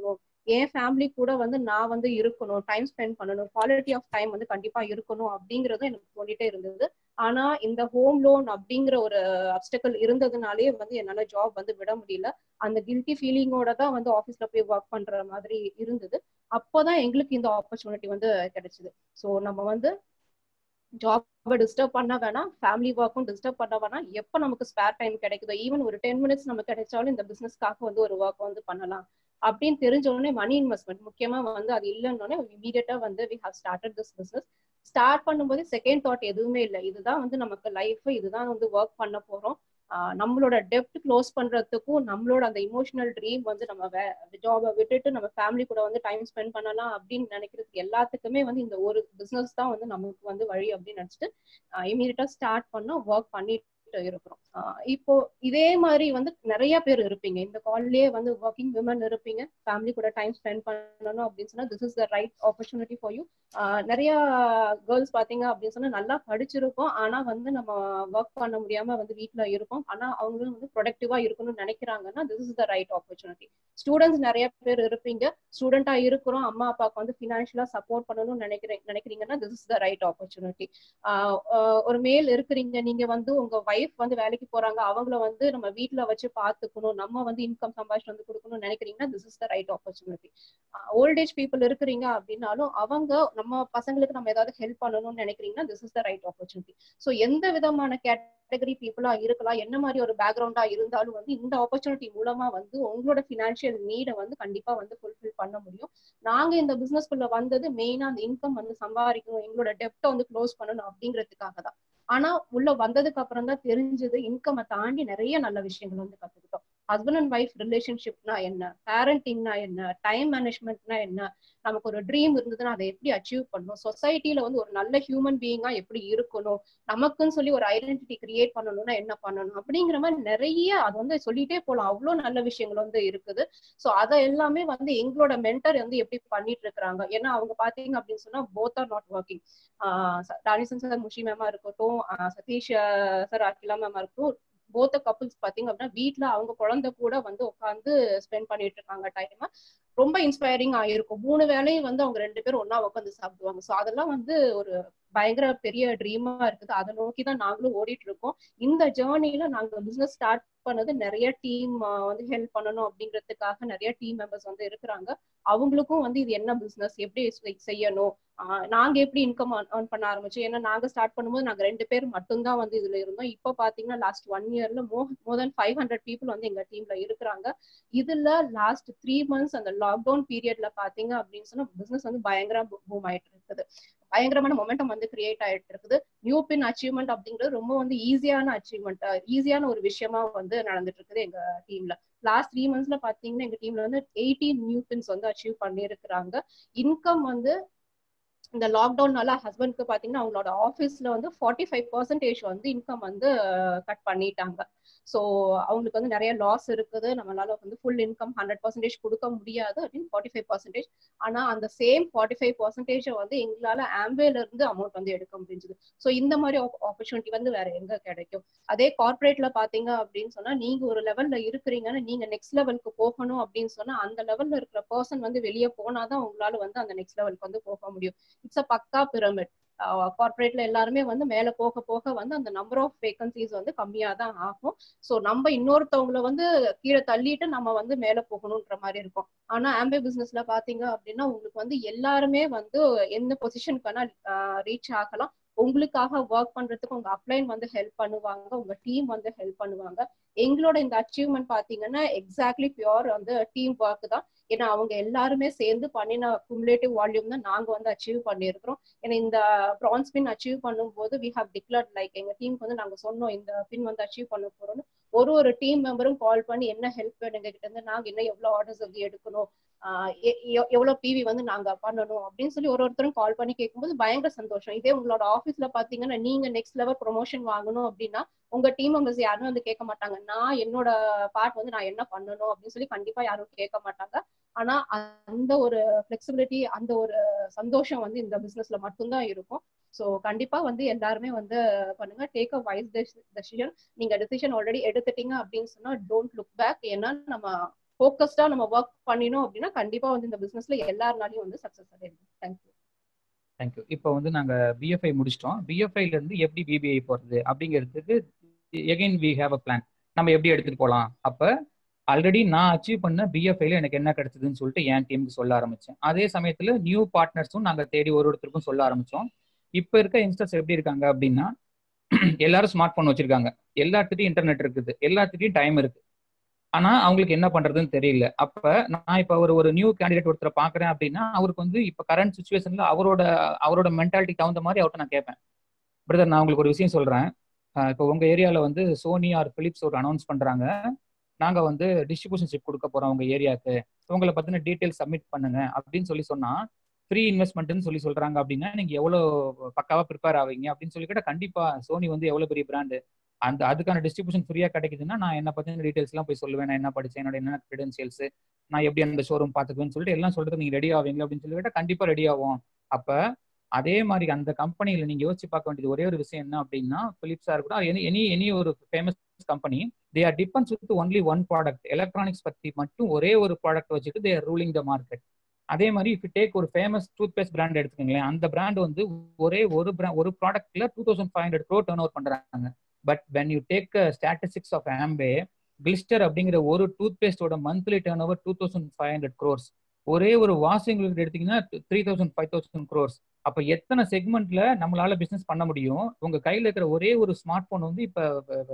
என் ஃபேமிலி கூட வந்து நான் வந்து இருக்கணும் டைம் ஸ்பெண்ட் பண்ணணும் குவாலிட்டி ஆஃப் டைம் வந்து கண்டிப்பா இருக்கணும் அப்படிங்கறது எனக்கு தோண்டிட்டே இருந்தது ஆனா இந்த ஹோம் லோன் அப்படிங்கிற ஒரு அப்டக்கல் இருந்ததுனாலே வந்து என்னால ஜாப் வந்து விட முடியல அந்த கில்ட்டி ஃபீலிங்கோட தான் வந்து ஆஃபீஸ்ல போய் ஒர்க் பண்ற மாதிரி இருந்தது அப்போதான் எங்களுக்கு இந்த ஆப்பர்ச்சுனிட்டி வந்து கிடைச்சது ஸோ நம்ம வந்து ஜாபை டிஸ்டர்ப் பண்ண வேணாம் ஃபேமிலி ஒர்க்கும் டிஸ்டர்ப் பண்ண வேணாம் எப்போ நமக்கு ஸ்பேர் டைம் கிடைக்குதோ ஈவன் ஒரு டென் மினிட்ஸ் நம்ம கிடைச்சாலும் இந்த பிசினஸ்க்காக வந்து ஒரு ஒர்க் வந்து பண்ணலாம் அப்படின்னு தெரிஞ்ச உடனே மணி இன்வெஸ்ட்மெண்ட் முக்கியமா வந்து அது இல்லைன்னு இமீடியட்டா வந்து we have started this business start பண்ணும்போது செகண்ட் தாட் எதுவுமே இல்லை இதுதான் வந்து நமக்கு லைஃப் இதுதான் வந்து ஒர்க் பண்ண போறோம் நம்மளோட டெப்ட் க்ளோஸ் பண்றதுக்கும் நம்மளோட அந்த இமோஷனல் ட்ரீம் வந்து நம்ம ஜாபை விட்டுட்டு நம்ம ஃபேமிலி கூட வந்து டைம் ஸ்பெண்ட் பண்ணலாம் அப்படின்னு நினைக்கிறதுக்கு எல்லாத்துக்குமே வந்து இந்த ஒரு பிசினஸ் தான் வந்து நமக்கு வந்து வழி அப்படின்னு நினைச்சிட்டு இமீடியட்டா ஸ்டார்ட் பண்ணோம் ஒர்க் பண்ணிட்டு இருக்கிறோம் இப்போ இதே மாதிரி வந்து நிறைய பேர் இருப்பீங்க இந்த கால்லயே வந்து ஒர்க்கிங் விமன் இருப்பீங்க ஃபேமிலி கூட டைம் ஸ்பெண்ட் பண்ணணும் அப்படின்னு சொன்னா this is the right opportunity for you நிறைய கேர்ள்ஸ் பாத்தீங்க அப்படின்னு சொன்னா நல்லா படிச்சிருக்கோம் ஆனா வந்து நம்ம ஒர்க் பண்ண முடியாம வந்து வீட்டுல இருக்கோம் ஆனா அவங்களும் வந்து ப்ரொடக்டிவா இருக்கணும்னு நினைக்கிறாங்கன்னா this is the right opportunity students நிறைய பேர் இருப்பீங்க ஸ்டூடெண்டா இருக்கிறோம் அம்மா அப்பாவுக்கு வந்து ஃபினான்ஷியலா சப்போர்ட் பண்ணணும்னு நினைக்கிறேன் நினைக்கிறீங்கன்னா this is the right opportunity ஒரு மேல் இருக்கிறீங்க நீங்க வந்து உங்க ஒய்ஃப் வந்து வேலைக்கு போறாங்க அவங்கள வந்து நம்ம வீட்டுல வச்சு பாத்துக்கணும் நம்ம வந்து இன்கம் சம்பாதிச்சு வந்து கொடுக்கணும்னு நினைக்கிறீங்கன்னா this is the right opportunity old age people இருக்கிறீங்க அப்படின்னாலும் அவங்க நம்ம பசங்களுக்கு நம்ம ஏதாவது ஹெல்ப் பண்ணணும்னு நினைக்கிறீங்கன்னா this is the right opportunity so எந்த விதமான கேட்டகரி பீப்புளா இருக்கலாம் என்ன மாதிரி ஒரு பேக்ரவுண்டா இருந்தாலும் வந்து இந்த ஆப்பர்ச்சுனிட்டி மூலமா வந்து உங்களோட பினான்சியல் நீடை வந்து கண்டிப்பா வந்து ஃபுல்ஃபில் பண்ண முடியும் நாங்க இந்த பிசினஸ்குள்ள வந்தது மெயினா அந்த இன்கம் வந்து சம்பாதிக்கணும் எங்களோட டெப்டை வந்து க்ளோஸ் பண்ணணும் அப்படிங்கிறதுக்காக தான் ஆனா உள்ள வந்ததுக்கு அப்புறம் தான் தெரிஞ்சது இன்கமை தாண்டி நிறைய நல்ல விஷயங்கள் வந்து கத்துக்கிட்டோம் ஹஸ்பண்ட் அண்ட் ஒய்ஃப் ரிலேஷன்ஷிப்னா என்ன பேரண்டிங்னா என்ன டைம் மேனேஜ்மெண்ட்னா என்ன நமக்கு ஒரு ட்ரீம் இருந்ததுன்னா அதை எப்படி அச்சீவ் பண்ணணும் சொசைட்டில வந்து ஒரு நல்ல ஹியூமன் பீயிங்கா எப்படி இருக்கணும் நமக்குன்னு சொல்லி ஒரு ஐடென்டிட்டி கிரியேட் பண்ணணும்னா என்ன பண்ணணும் அப்படிங்கிற மாதிரி நிறைய அது வந்து சொல்லிட்டே போகலாம் அவ்வளோ நல்ல விஷயங்கள் வந்து இருக்குது ஸோ அதை எல்லாமே வந்து எங்களோட மென்டர் வந்து எப்படி பண்ணிட்டு இருக்கிறாங்க ஏன்னா அவங்க பாத்தீங்க அப்படின்னு சொன்னா போத் ஆர் நாட் ஒர்க்கிங் ராணிசன் சார் முஷி மேமா இருக்கட்டும் சதீஷ் சார் அகிலா மேமா இருக்கட்டும் போத்த கப்புள்ஸ் பாத்தீங்க அப்படின்னா வீட்டுல அவங்க குழந்தை கூட வந்து உட்காந்து ஸ்பெண்ட் பண்ணிட்டு இருக்காங்க டைம் ரொம்ப இன்ஸ்பைரிங் ஆயிருக்கும் மூணு வேலையும் வந்து அவங்க ரெண்டு பேரும் ஒன்னா உட்காந்து சாப்பிடுவாங்க ஸோ அதெல்லாம் வந்து ஒரு பயங்கர பெரிய ட்ரீமா இருக்குது அதை நோக்கி தான் நாங்களும் ஓடிட்டு இருக்கோம் இந்த ஜேர்னில நாங்க பிசினஸ் ஸ்டார்ட் பண்ணது நிறைய டீம் வந்து ஹெல்ப் பண்ணணும் அப்படிங்கிறதுக்காக நிறைய டீம் மெம்பர்ஸ் வந்து இருக்கிறாங்க அவங்களுக்கும் வந்து இது என்ன பிசினஸ் எப்படி செய்யணும் நாங்க எப்படி இன்கம் ஏர்ன் பண்ண ஆரம்பிச்சோம் ஏன்னா நாங்க ஸ்டார்ட் பண்ணும்போது நாங்க ரெண்டு பேர் மட்டும்தான் வந்து இதுல இருந்தோம் இப்போ பாத்தீங்கன்னா லாஸ்ட் ஒன் இயர்ல மோ more than five hundred people வந்து எங்க டீம்ல இருக்கிறாங்க இதுல லாஸ்ட் த்ரீ மந்த்ஸ் அந்த லாக்டவுன் பீரியட்ல பாத்தீங்க அப்படின்னு சொன்னா பிசினஸ் வந்து பயங்கர பூம் ஆயிட்டு இருக்குது பயங்கரமான மொமெண்டம் வந்து கிரியேட் ஆயிட்டு இருக்குது நியூ பின் அச்சீவ்மெண்ட் அப்படிங்கிறது ரொம்ப வந்து ஈஸியான அச்சீவ்மெண்ட் ஈஸியான ஒரு விஷயமா வந்து நடந்துட்டு இருக்குது எங்க டீம்ல லாஸ்ட் த்ரீ மந்த்ஸ்ல பாத்தீங்கன்னா எங்க டீம்ல வந்து எயிட்டீன் நியூ பின்ஸ் வந்து அச்சீவ் பண்ணிருக்கிறாங்க இன்கம் வந்து இந்த லாக்டவுன்னால ஹஸ்பண்ட்க்கு பாத்தீங்கன்னா அவங்களோட ஆஃபீஸ்ல வந்து ஃபார்ட்டி ஃபைவ் பர்சன்டேஜ் வந்து இன்கம் வந்து கட் பண்ணிட்டாங்க ஸோ அவங்களுக்கு வந்து நிறைய லாஸ் இருக்குது நம்மளால வந்து ஃபுல் இன்கம் ஹண்ட்ரட் பர்சன்டேஜ் கொடுக்க முடியாது அப்படின்னு ஃபார்ட்டி ஃபைவ் பர்சன்டேஜ் ஆனா அந்த சேம் ஃபார்ட்டி ஃபைவ் பர்சன்டேஜ் வந்து எங்களால ஆம்பேல இருந்து அமௌண்ட் வந்து எடுக்க முடிஞ்சது ஸோ இந்த மாதிரி ஆப்பர்ச்சுனிட்டி வந்து வேற எங்க கிடைக்கும் அதே கார்பரேட்ல பாத்தீங்க அப்படின்னு சொன்னா நீங்க ஒரு லெவல்ல இருக்கிறீங்கன்னா நீங்க நெக்ஸ்ட் லெவலுக்கு போகணும் அப்படின்னு சொன்னா அந்த லெவல்ல இருக்கிற பர்சன் வந்து வெளியே போனாதான் உங்களால வந்து அந்த நெக்ஸ்ட் லெவலுக்கு வந்து போக முடியும் இட்ஸ் அ பக்கா பிரமிட் கார்பரேட்ல எல்லாருமே வந்து மேல போக போக வந்து அந்த நம்பர் ஆஃப் வேகன்சிஸ் வந்து கம்மியா தான் ஆகும் ஸோ நம்ம இன்னொருத்தவங்கள வந்து கீழே தள்ளிட்டு நம்ம வந்து மேல போகணுன்ற மாதிரி இருக்கும் ஆனா ஆம்பே பிசினஸ்ல பாத்தீங்க அப்படின்னா உங்களுக்கு வந்து எல்லாருமே வந்து எந்த பொசிஷனுக்கான ரீச் ஆகலாம் உங்களுக்காக ஒர்க் பண்றதுக்கு உங்க அப்ளைன் வந்து ஹெல்ப் பண்ணுவாங்க உங்க டீம் வந்து ஹெல்ப் பண்ணுவாங்க எங்களோட இந்த அச்சீவ்மெண்ட் பாத்தீங்கன்னா எக்ஸாக்ட்லி பியோர் வந்து டீம் ஒர்க் தான் ஏன்னா அவங்க எல்லாருமே சேர்ந்து பண்ணின குமுலேட்டிவ் வால்யூம் தான் நாங்க வந்து அச்சீவ் பண்ணியிருக்கிறோம் ஏன்னா இந்த ப்ரான்ஸ் பின் அச்சீவ் பண்ணும்போது வி ஹவ் டிக்ளர்ட் லைக் எங்க டீமுக்கு வந்து நாங்க சொன்னோம் இந்த பின் வந்து அச்சீவ் பண்ண போறோம்னு ஒரு ஒரு டீம் மெம்பரும் கால் பண்ணி என்ன ஹெல்ப் வேணும் எங்க கிட்ட இருந்து நாங்க என்ன எவ்வளவு ஆர்டர்ஸ் வந்து எடுக்கணும் எவ்வளவு பிவி வந்து நாங்க பண்ணணும் அப்படின்னு சொல்லி ஒரு ஒருத்தரும் கால் பண்ணி கேட்கும்போது பயங்கர சந்தோஷம் இதே உங்களோட ஆஃபீஸ்ல பாத்தீங்கன்னா நீங்க நெக்ஸ்ட் லெவல் ப்ரொமோஷன் வாங்கணும் அப்படின்னா உங்க டீம் மெம்பர்ஸ் யாரும் வந்து கேட்க மாட்டாங்க நான் என்னோட பார்ட் வந்து நான் என்ன பண்ணணும் அப்படின்னு சொல்லி கண்டிப்பா யாரும் கேட்க மாட்டாங்க ஆனா அந்த ஒரு ஃபிளெக்சிபிலிட்டி அந்த ஒரு சந்தோஷம் வந்து இந்த பிசினஸ்ல மட்டும்தான் இருக்கும் ஸோ கண்டிப்பா வந்து எல்லாருமே வந்து பண்ணுங்க டேக் அ வைஸ் டெசிஷன் நீங்க டெசிஷன் ஆல்ரெடி எடுத்துட்டீங்க அப்படின்னு சொன்னா டோன்ட் லுக் பேக் ஏன்னா நம்ம ஃபோக்கஸ்டா நம்ம ஒர்க் பண்ணினோம் அப்படின்னா கண்டிப்பா வந்து இந்த பிசினஸ்ல எல்லாருனாலையும் வந்து சக்சஸ் அடையணும் தேங்க்யூ தேங்க்யூ இப்போ வந்து நாங்கள் பிஎஃப்ஐ முடிச்சிட்டோம் பிஎஃப்ஐல இருந்து எப்படி பிபிஐ போகிறது அப்படிங்கிறதுக்கு again we have a plan நம்ம எப்படி எடுத்துகிட்டு போகலாம் அப்போ ஆல்ரெடி நான் அச்சீவ் பண்ண பிஎஃப்ஐல எனக்கு என்ன கிடைச்சதுன்னு சொல்லிட்டு என் டீமுக்கு சொல்ல ஆரம்பித்தேன் அதே சமயத்தில் நியூ பார்ட்னர்ஸும் நாங்கள் தேடி ஒரு ஒருத்தருக்கும் சொல்ல ஆரம்பித்தோம் இப்போ இருக்க யங்ஸ்டர்ஸ் எப்படி இருக்காங்க அப்படின்னா எல்லாரும் ஸ்மார்ட் ஃபோன் வச்சிருக்காங்க எல்லாத்துட்டையும் இன்டர்நெட் இருக்குது எல்லாத்துட்டையும் டைம் இருக்கு ஆனா அவங்களுக்கு என்ன பண்றதுன்னு தெரியல அப்ப நான் இப்ப ஒரு ஒரு நியூ கேண்டிடேட் ஒருத்தரை பாக்குறேன் அப்படின்னா அவருக்கு வந்து இப்ப கரண்ட் சுச்சுவேஷன்ல அவரோட அவரோட மென்டாலிட்டி தகுந்த மாதிரி அவர்கிட்ட நான் கேட்பேன் பிரதர் நான் உங்களுக்கு ஒரு விஷயம் சொல்றேன் இப்போ உங்க ஏரியால வந்து சோனி ஆர் பிலிப்ஸ் ஒரு அனௌன்ஸ் பண்றாங்க நாங்க வந்து டிஸ்ட்ரிபியூஷன் ஷிப் கொடுக்க போறோம் உங்க ஏரியாவுக்கு உங்களை பத்தின டீட்டெயில் சப்மிட் பண்ணுங்க அப்படின்னு சொல்லி சொன்னா ஃப்ரீ இன்வெஸ்ட்மெண்ட்னு சொல்லி சொல்றாங்க அப்படின்னா நீங்க எவ்வளவு பக்காவா ப்ரிப்பேர் ஆவீங்க அப்படின்னு சொல்லி கேட்டா கண்டிப்பா சோனி வந்து எவ்வளவு பெரிய பிராண்டு அந்த அதுக்கான டிஸ்ட்ரிபியூஷன் ஃப்ரீயா கிடைக்குதுன்னா நான் என்ன பத்தின டீடைல்ஸ் எல்லாம் போய் சொல்லுவேன் நான் என்ன படிச்சேன் என்னோட என்ன கிரெடென்சியல்ஸ் நான் எப்படி அந்த ஷோரூம் பாத்துக்குவேன்னு சொல்லிட்டு எல்லாம் சொல்றது நீங்க ரெடி ஆவீங்க அப்படின்னு சொல்லி கேட்டா கண்டிப்பா ரெடி ஆகும் அப்ப அதே மாதிரி அந்த கம்பெனியில நீங்க யோசிச்சு பார்க்க வேண்டியது ஒரே ஒரு விஷயம் என்ன அப்படின்னா பிலிப்ஸா இருக்கட்டும் எனி எனி எனி ஒரு famous company they are depends with only one product electronics பத்தி மட்டும் ஒரே ஒரு ப்ராடக்ட் வச்சுட்டு they are ruling the market அதே மாதிரி இஃப் டேக் ஒரு ஃபேமஸ் டூத் பேஸ்ட் பிராண்ட் எடுத்துக்கங்களேன் அந்த பிராண்ட் வந்து ஒரே ஒரு ஒரு ப்ராடக்ட்ல two thousand five hundred crore turnover பண்றாங்க but when you take statistics of Amway Glister அப்படிங்கிற ஒரு டூத் பேஸ்டோட monthly turnover two thousand five hundred crores ஒரே ஒரு வாஷிங் லிக்விட் எடுத்தீங்கன்னா three thousand five thousand crores அப்ப எத்தனை செக்மெண்ட்ல நம்மளால பிசினஸ் பண்ண முடியும் உங்க கையில இருக்கிற ஒரே ஒரு ஸ்மார்ட் போன் வந்து இப்ப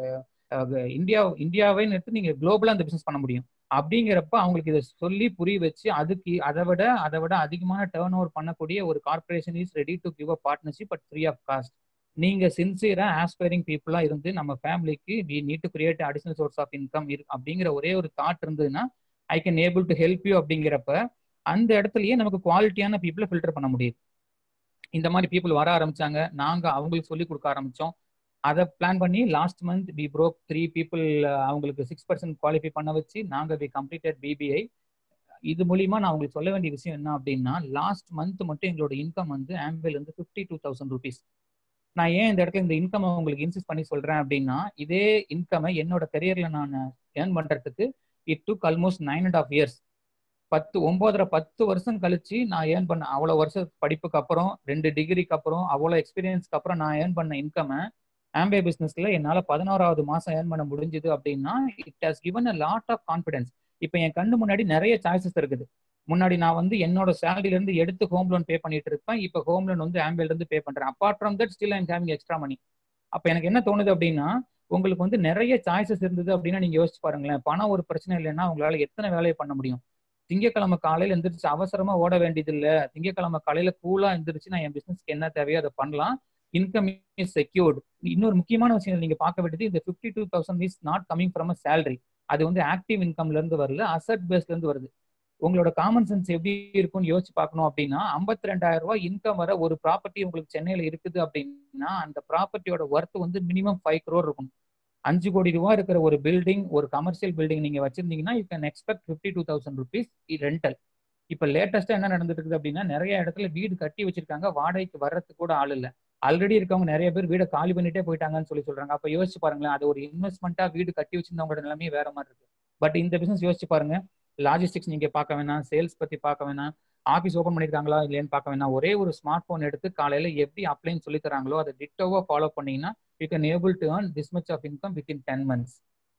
இந்தியா இந்தியாவே எடுத்து நீங்க குளோபலா அந்த பிசினஸ் பண்ண முடியும் அப்படிங்கிறப்ப அவங்களுக்கு இதை சொல்லி புரிய வச்சு அதுக்கு அதை விட அதை விட அதிகமான டேர்ன் ஓவர் பண்ணக்கூடிய ஒரு corporation is ready to give a partnership but free of cost நீங்க சின்சியரா ஆஸ்பைரிங் பீப்புளா இருந்து நம்ம ஃபேமிலிக்கு we need to create additional source of income அப்படிங்கிற ஒரே ஒரு தாட் இருந்ததுன்னா I can able to help you அப்படிங்கிறப்ப அந்த இடத்துலயே நமக்கு குவாலிட்டியான பீப்புளை ஃபில்டர் பண்ண முடியுது இந்த மாதிரி பீப்புள் வர ஆரம்பிச்சாங்க நாங்க அவங்களுக்கு சொல்லி கொடுக்க ஆரம்பிச்சோம் அதை பிளான் பண்ணி last month we broke three people அவங்களுக்கு சிக்ஸ் பர்சன்ட் குவாலிஃபை பண்ண வச்சு நாங்க வி கம்ப்ளீட்டட் பிபிஐ இது மூலியமா நான் உங்களுக்கு சொல்ல வேண்டிய விஷயம் என்ன அப்படின்னா லாஸ்ட் மந்த் மட்டும் எங்களோட இன்கம் வந்து ஆம்பிள் வந்து ஃபிஃப்டி டூ தௌசண்ட் ருபீஸ் நான் ஏன் இந்த இடத்துல இந்த இன்கம் உங்களுக்கு இன்சிஸ்ட் பண்ணி சொல்றேன் அப்படின்னா இதே இன்கமை என்னோட கரியர்ல நான் ஏர்ன் பண்றதுக்கு it took almost nine and half years பத்து ஒன்பதரை பத்து வருஷம் கழிச்சு நான் ஏர்ன் பண்ண அவ்வளோ வருஷம் படிப்புக்கு அப்புறம் ரெண்டு டிகிரிக்கு அப்புறம் அவ்வளோ எக்ஸ்பீரியன்ஸ்க்கு அப்புறம் நான் ஏர்ன் பண்ண இன்கமை ஆம்பே பிசினஸ்ல என்னால பதினோராவது மாசம் ஏர்ன் பண்ண முடிஞ்சது அப்படின்னா it has given a lot of confidence இப்போ என் கண்ணு முன்னாடி நிறைய சாய்ஸஸ் இருக்குது முன்னாடி நான் வந்து என்னோட சேலரில இருந்து எடுத்து ஹோம் லோன் பே பண்ணிட்டு இருப்பேன் இப்போ ஹோம் லோன் வந்து ஆம்பேல இருந்து பே பண்றேன் apart from that still I'm having extra money அப்ப எனக்கு என்ன தோணுது அப்படின்னா உங்களுக்கு வந்து நிறைய சாய்ஸஸ் இருந்தது அப்படின்னா நீங்க யோசிச்சு பாருங்களேன் பணம் ஒரு பிரச்சனை இல்லைன்னா உங்களால எத்தனை வேலையை பண்ண முடியும் திங்கக்கிழமை காலையில எந்திரிச்சு அவசரமா ஓட வேண்டியது இல்ல திங்கக்கிழமை காலையில கூலா எந்திரிச்சு நான் என் பிசினஸ்க்கு என்ன தேவையோ அதை பண்ணலாம் இன்கம் இஸ் செக்யூர்டு இன்னொரு முக்கியமான விஷயம் நீங்க பார்க்க வேண்டியது இந்த fifty two thousand is not coming from a salary அது வந்து ஆக்டிவ் இன்கம்ல இருந்து வரல அசட் பேஸ்ல இருந்து வருது உங்களோட காமன் சென்ஸ் எப்படி இருக்கும்னு யோசிச்சு பார்க்கணும் அப்படின்னா ஐம்பத்தி ரெண்டாயிரம் ரூபாய் இன்கம் வர ஒரு ப்ராப்பர்ட்டி உங்களுக்கு சென்னையில இருக்குது அப்படின்னா அந்த ப்ராப்பர்ட்டியோட ஒர்த் வந்து மினிமம் ஃபைவ் க்ரோர் இருக்கும் அஞ்சு கோடி ரூபா இருக்கிற ஒரு பில்டிங் ஒரு கமர்ஷியல் பில்டிங் நீங்க வச்சிருந்தீங்கன்னா you can expect fifty two thousand rupees rental இப்ப லேட்டஸ்டா என்ன நடந்துட்டு இருக்குது அப்படின்னா நிறைய இடத்துல வீடு கட்டி வச்சிருக்காங்க வாடகைக்கு வர்றதுக்கு கூட ஆள் இல்லை ஆல்ரெடி இருக்கவங்க நிறைய பேர் வீடை காலி பண்ணிட்டே போயிட்டாங்கன்னு சொல்லி சொல்றாங்க அப்ப யோசிச்சு பாருங்களேன் அது ஒரு இன்வெஸ்ட்மெண்ட்டா வீடு கட்டி வச்சிருந்தவங்களோட நிலைமையே வேற மாதிரி இருக்கு பட் இந்த பிசினஸ் யோசிச்சு பாருங்க லாஜிஸ்டிக்ஸ் நீங்க பார்க்க வேணாம் சேல்ஸ் பத்தி பார்க்க வேணாம் ஆஃபீஸ் ஓப்பன் பண்ணிருக்காங்களா இல்லையான்னு பார்க்க வேணாம் ஒரே ஒரு ஸ்மார்ட் போன் எடுத்து காலையில எப்படி அப்ளைன்னு சொல்லி தராங்களோ அதை டிட்டோவா ஃபாலோ பண்ணீங்கன்னா you can able to earn this much of income within ten months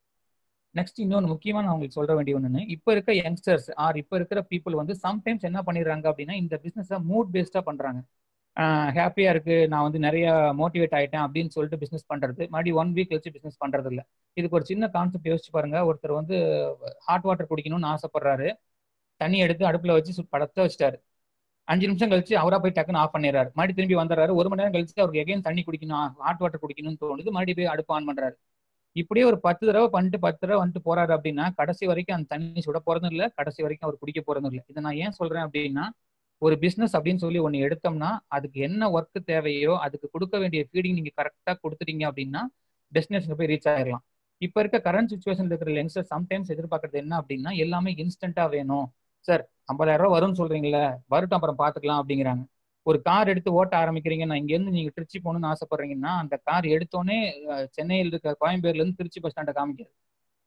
next இன்னொன்று முக்கியமா நான் உங்களுக்கு சொல்ற வேண்டிய ஒன்று இப்போ இருக்க யங்ஸ்டர்ஸ் ஆர் இப்போ இருக்கிற பீப்புள் வந்து சம்டைம்ஸ் என்ன பண்ணிடுறாங்க அப்படின்னா இந்த பிசினஸை மூட் பேஸ்டா பண்றாங்க ஹாப்பியா இருக்கு நான் வந்து நிறைய மோட்டிவேட் ஆயிட்டேன் அப்படின்னு சொல்லிட்டு பிசினஸ் பண்றது மறுபடியும் ஒன் வீக் வச்சு பிசினஸ் பண்றது இல்ல இதுக்கு ஒரு சின்ன கான்செப்ட் யோசிச்சு பாருங்க ஒருத்தர் வந்து ஹாட் வாட்டர் குடிக்கணும்னு ஆசைப்படுறாரு தண்ணி எடுத்து அடுப்புல வச்சு படத்த வச்சுட்டாரு அஞ்சு நிமிஷம் கழிச்சு அவரா போய் டக்குன்னு ஆஃப் பண்ணிடுறாரு மறுபடியும் திரும்பி வந்துடுறாரு ஒரு மணி நேரம் கழிச்சு அவருக்கு எகைன் தண்ணி குடிக்கணும் ஹாட் வாட்டர் குடிக்கணும்னு தோணுது மறுபடியும் போய் அடுப்பு ஆன் பண்றாரு இப்படியே ஒரு பத்து தடவை பண்ணிட்டு பத்து தடவை வந்துட்டு போறாரு அப்படின்னா கடைசி வரைக்கும் அந்த தண்ணி சுட போறதும் இல்லை கடைசி வரைக்கும் அவர் குடிக்க போறதும் இல்லை இதை நான் ஏன் சொல்றேன் அப்படின்னா ஒரு பிசினஸ் அப்படின்னு சொல்லி ஒன்று எடுத்தோம்னா அதுக்கு என்ன ஒர்க் தேவையோ அதுக்கு கொடுக்க வேண்டிய ஃபீடிங் நீங்க கரெக்டாக கொடுத்துட்டீங்க அப்படின்னா டெஸ்டினேஷன் போய் ரீச் ஆயிடலாம் இப்போ இருக்க கரண்ட் சுச்சுவேஷன் இருக்கிற யங்ஸ்டர் சம்டைம்ஸ் எதிர்பார்க்கறது என்ன அப்படின்னா எல்லாமே இன்ஸ்டன்டா வேணும் சார் ஐம்பதாயிரம் ரூபாய் வரும்னு சொல்றீங்களே வரட்டும் அப்புறம் பார்த்துக்கலாம் அப்படிங்கிறாங்க ஒரு கார் எடுத்து ஓட்ட ஆரம்பிக்கிறீங்க நான் இங்கேருந்து நீங்க திருச்சி போகணும்னு ஆசைப்படுறீங்கன்னா அந்த கார் எடுத்தோடனே சென்னையில் இருக்க கோயம்பேடுல இருந்து திருச்சி பஸ் ஸ்டாண்டை காமிக்காது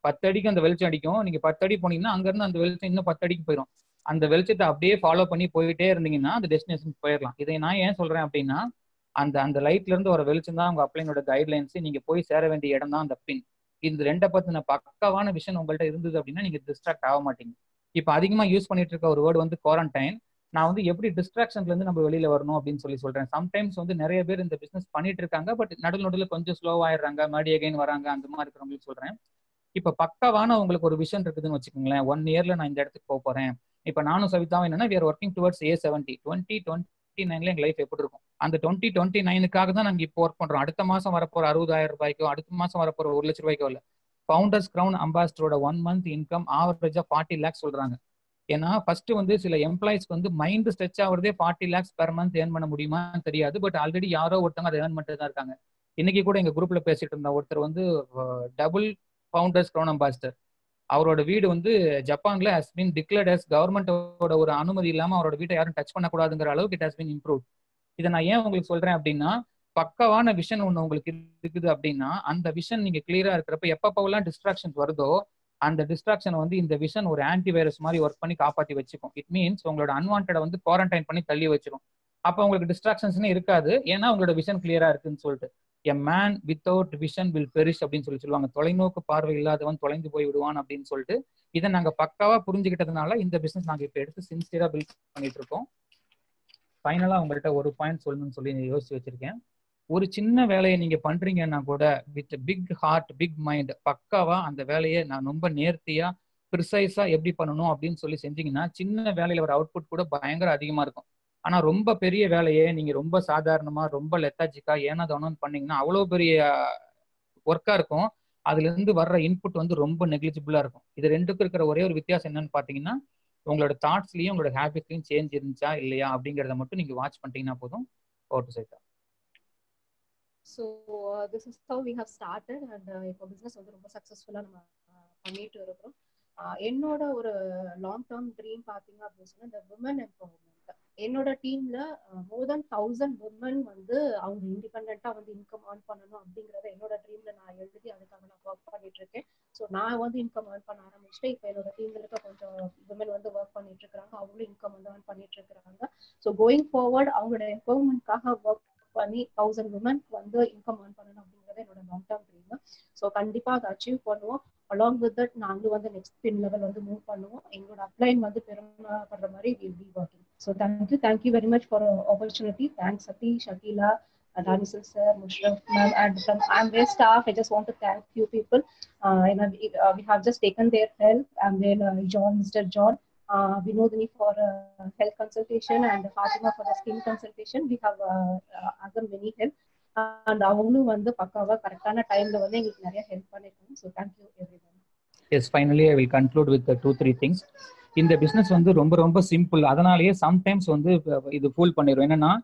பத்து அடிக்கு அந்த வெளிச்சம் அடிக்கும் நீங்க பத்து அடி போனீங்கன்னா அங்க இருந்து அந்த வெளிச்சம் இன்னும் பத்து அடிக்கு போயிடும் அந்த வெளிச்சத்தை அப்படியே ஃபாலோ பண்ணி போயிட்டே இருந்தீங்கன்னா அந்த டெஸ்டினேஷன் போயிடலாம் இதை நான் ஏன் சொல்றேன் அப்படின்னா அந்த அந்த லைட்ல இருந்து வர வெளிச்சம் தான் உங்க அப்ளைனோட கைட்லைன்ஸ் நீங்க போய் சேர வேண்டிய இடம் தான் அந்த பின் இந்த ரெண்டை பத்தின பக்கவான விஷயம் உங்கள்ட்ட இருந்தது அப்படின்னா நீங்க டிஸ்ட்ராக்ட் ஆக மாட்டீங்க இப்போ அதிகமா யூஸ் பண்ணிட்டு இருக்க ஒரு வேர்டு வந்து குவாரண்டைன் நான் வந்து எப்படி டிஸ்ட்ராக்ஷன்ல இருந்து நம்ம வெளியில வரணும் அப்படின்னு சொல்லி சொல்றேன் சம்டைம்ஸ் வந்து நிறைய பேர் இந்த பிசினஸ் பண்ணிட்டு இருக்காங்க பட் நடுவில் நடுவில் கொஞ்சம் ஸ்லோ ஆயிடுறாங்க மறுபடியும் அகைன் வராங்க அந்த மாதிரி இருக்கிறவங்களுக்கு சொல்றேன் இப்ப பக்கவான உங்களுக்கு ஒரு விஷன் இருக்குதுன்னு வச்சுக்கோங்களேன் ஒன் இயர்ல நான் இந்த இடத்துக்கு போக போறேன் இப்ப நானும் சவிதாவும் என்னன்னா we are working towards a seventy twenty twenty நைன்ல எங்க லைஃப் எப்படி இருக்கும் அந்த டுவெண்ட்டி டுவெண்ட்டி நைனுக்காக தான் நாங்க இப்போ ஒர்க் பண்றோம் அடுத்த மாசம் வரப்போற அறுபதாயிரம் ரூபாய்க்கோ அடுத்த மாசம் வரப்போற ஒரு லட்ச ரூபாய்க்கோ இல்ல ஃபவுண்டர்ஸ் கிரவுன் அம்பாசிடரோட ஒன் மந்த் இன்கம் ஆவரேஜா ஃபார்ட்டி லேக்ஸ் சொல்றாங்க ஏன்னா ஃபர்ஸ்ட் வந்து சில எம்ப்ளாயிஸ்க்கு வந்து மைண்ட் ஸ்ட்ரெச் ஆகுறதே forty lakhs per month earn பண்ண முடியுமான்னு தெரியாது பட் ஆல்ரெடி யாரோ ஒருத்தவங்க அதை ஏர்ன் பண்ணிட்டு தான் இருக்காங்க இன்னைக்கு கூட எங்க குரூப்ல பேசிட்டு இருந்த ஒருத்தர் வந்து டபுள் ஃபவுண்டர்ஸ் கிரவுன் அம்பாசிடர் அவரோட வீடு வந்து ஜப்பான்ல ஹஸ் பீன் டிக்ளேர்ட் அஸ் கவர்மெண்டோட ஒரு அனுமதி இல்லாம அவரோட வீட்டை யாரும் டச் பண்ணக்கூடாதுங்கிற அளவுக்கு இட் ஹஸ் பீன் இம்ப்ரூவ் இதை நான் ஏன் உங்களுக்கு சொல்றேன் அப்படின்னா பக்கவான விஷன் ஒன்று உங்களுக்கு இருக்குது அப்படின்னா அந்த விஷன் நீங்க கிளியரா இருக்கிறப்ப எப்பப்பெல்லாம் டிஸ்ட்ராக்ஷன்ஸ் வருதோ அந்த டிஸ்ட்ராக்ஷன் வந்து இந்த விஷன் ஒரு ஆன்டி வைரஸ் மாதிரி ஒர்க் பண்ணி காப்பாற்றி வச்சுக்கும் இட் மீன்ஸ் உங்களோட அன்வான்டை வந்து குவாரண்டைன் பண்ணி தள்ளி வச்சிரும் அப்போ உங்களுக்கு டிஸ்ட்ராக்ஷன்ஸ்னே இருக்காது ஏன்னா உங்களோட விஷன் கிளியரா இருக்குன்னு சொல்லிட்டு a man without vision will perish அப்படின்னு சொல்லி சொல்லுவாங்க தொலைநோக்கு பார்வை இல்லாதவன் தொலைந்து போய் விடுவான் அப்படின்னு சொல்லிட்டு இதை நாங்க பக்காவா புரிஞ்சுக்கிட்டதுனால இந்த பிசினஸ் நாங்க இப்ப எடுத்து சின்சியரா பில்ட் பண்ணிட்டு இருக்கோம் ஃபைனலா உங்கள்கிட்ட ஒரு பாயிண்ட் சொல்லணும்னு சொல்லி யோசிச்சு வச்சிருக்கேன் ஒரு சின்ன வேலையை நீங்க பண்றீங்கன்னா கூட with big heart big mind பக்காவா அந்த வேலையை நான் ரொம்ப நேர்த்தியா ப்ரிசைஸா எப்படி பண்ணணும் அப்படின்னு சொல்லி செஞ்சீங்கன்னா சின்ன வேலையில வர அவுட்புட் கூட பயங்கர அதிகமா இருக்கும் ஆனா ரொம்ப பெரிய வேலையை நீங்க ரொம்ப சாதாரணமா ரொம்ப லெத்தாஜிக்கா ஏனா தானோன்னு பண்ணீங்கன்னா அவ்வளோ பெரிய ஒர்க்கா இருக்கும் அதுல இருந்து வர்ற இன்புட் வந்து ரொம்ப நெக்லிஜிபிளா இருக்கும் இது ரெண்டுக்கும் இருக்கிற ஒரே ஒரு வித்தியாசம் என்னன்னு பாத்தீங்கன்னா உங்களோட தாட்ஸ்லயும் உங்களோட ஹேபிட்லயும் சேஞ்ச் இருந்துச்சா இல்லையா அப்படிங்கறத மட்டும் நீங்க வாட்ச் பண்ணிட்டீங்கன்னா போதும் ஓட்டு சைத்தா so this is how we have started and இப்போ பிஸ்னஸ் வந்து ரொம்ப சக்ஸஸ்ஃபுல்லாக நம்ம பண்ணிட்டு இருக்கிறோம் என்னோட ஒரு லாங் டேர்ம் ட்ரீம் பார்த்தீங்க அப்படின்னு சொன்னா இந்த விமன் எம்பவர்மெண்ட் என்னோட டீம்ல மோர் தென் தௌசண்ட் உமன் வந்து அவங்க இண்டிபெண்டா வந்து இன்கம் ஏர்ன் பண்ணணும் அப்படிங்கறத என்னோட ட்ரீம்ல நான் எழுதி அதுக்காக நான் ஒர்க் பண்ணிட்டு இருக்கேன் ஸோ நான் வந்து இன்கம் ஏர்ன் பண்ண ஆரம்பிச்சுட்டு இப்போ என்னோட டீம்ல இருக்க கொஞ்சம் விமன் வந்து ஒர்க் பண்ணிட்டு இருக்காங்க அவங்களும் இன்கம் வந்து ஏர்ன் பண்ணிட்டு இருக்கிறாங்க ஸோ கோயிங் ஃபார்வர்ட் அவங்களோட எம்பவர்மெண்ட்காக ஒர்க் பண்ணி தௌசண்ட் உமன் வந்து இன்கம் ஏர்ன் பண்ணணும் அப்படிங்கிறது என்னோட லாங் டேர்ம் ட்ரீம் ஸோ கண்டிப்பாக அதை அச்சீவ் பண்ணுவோம் அலாங் வித் தட் நாங்களும் வந்து நெக்ஸ்ட் பின் லெவல் வந்து மூவ் பண்ணுவோம் எங்களோட அப்ளைன் வந்து பெருமைப்படுற மாதிரி will be working so thank you thank you very much for opportunity thanks Satish Akila Danisal sir, Mushraf ma'am, and from Amway staff, I just want to thank few people. Uh, you know, uh, we have just taken their help, and then uh, John, Mr. John, uh, Vinodini for uh, health consultation, and Fatima for the skin consultation. We have uh, uh, asked them many help. And அவங்களும் வந்து பக்காவா கரெக்டான டைம்ல வந்து எங்களுக்கு நிறைய help பண்ணிருக்காங்க so thank you everyone as finally I will conclude with two three things இந்த பிஸ்னஸ் வந்து ரொம்ப ரொம்ப சிம்பிள் அதனாலேயே சம்டைம்ஸ் வந்து இது ஃபூல் பண்ணிடும் என்னன்னா